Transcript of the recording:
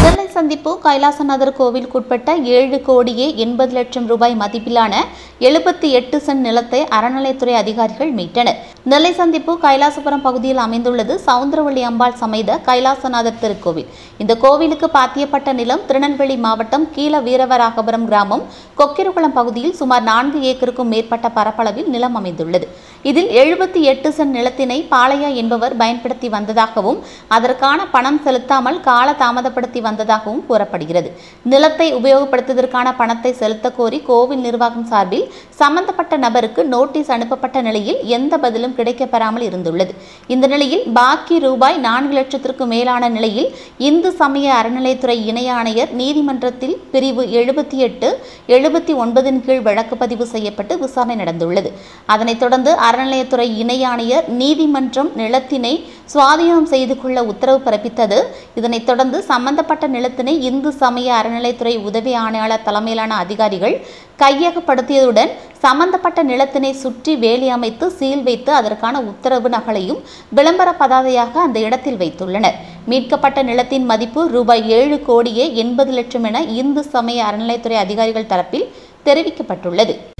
நெல்லை சந்திப்பு கைலாசநாதர் கோவிலுக்குட்பட்ட ஏழு கோடியே எண்பது லட்சம் ரூபாய் மதிப்பிலான எழுபத்தி எட்டு சென்ட் நிலத்தை அறநிலைத்துறை அதிகாரிகள் மீட்டனர் நெல்லை சந்திப்பு கைலாசபுரம் பகுதியில் அமைந்துள்ளது சவுந்தரவள்ளி அம்பாள் சமைத கைலாசநாதர் திருக்கோவில் இந்த கோவிலுக்கு பாத்தியப்பட்ட நிலம் திருநெல்வேலி மாவட்டம் கீழ வீரவராகபுரம் கிராமம் கொக்கிரகுளம் பகுதியில் சுமார் நான்கு ஏக்கருக்கும் மேற்பட்ட பரப்பளவில் நிலம் அமைந்துள்ளது இதில் எழுபத்தி எட்டு சென்ட் நிலத்தினை பாளையா என்பவர் பயன்படுத்தி வந்ததாகவும் அதற்கான பணம் செலுத்தாமல் கால தாமதப்படுத்தி வந்ததாகவும் கூறப்படுகிறது நிலத்தை உபயோகப்படுத்துவதற்கான பணத்தை செலுத்த கோரி கோவில் நிர்வாகம் சார்பில் சம்பந்தப்பட்ட நபருக்கு நோட்டீஸ் அனுப்பப்பட்ட நிலையில் எந்த பதிலும் கிடைக்கப்பெறாமல் இருந்துள்ளது இந்த நிலையில் பாக்கி ரூபாய் நான்கு லட்சத்திற்கு மேலான நிலையில் இந்து சமய அறநிலையத்துறை இணை ஆணையர் நீதிமன்றத்தில் பிரிவு எழுபத்தி எட்டு எழுபத்தி ஒன்பதின் கீழ் வழக்கு பதிவு செய்யப்பட்டு விசாரணை நடந்துள்ளது அதனைத் தொடர்ந்து அறநிலையத்துறை இணை ஆணையர் நீதிமன்றம் நிலத்தினை சுவாதீனம் செய்து கொள்ள உத்தரவு பிறப்பித்தது இதனைத் தொடர்ந்து சம்பந்தப்பட்ட நிலத்தினை இந்து சமய அறநிலைத்துறை உதவி ஆணையாளர் தலைமையிலான அதிகாரிகள் கையகப்படுத்தியதுடன் சம்பந்தப்பட்ட நிலத்தினை சுற்றி வேலி அமைத்து சீல் வைத்து அதற்கான உத்தரவு நகலையும் விளம்பர பதாதையாக அந்த இடத்தில் வைத்துள்ளனர் மீட்கப்பட்ட நிலத்தின் மதிப்பு ரூபாய் ஏழு கோடியே எண்பது லட்சம் என இந்து சமய அறநிலைத்துறை அதிகாரிகள் தரப்பில் தெரிவிக்கப்பட்டுள்ளது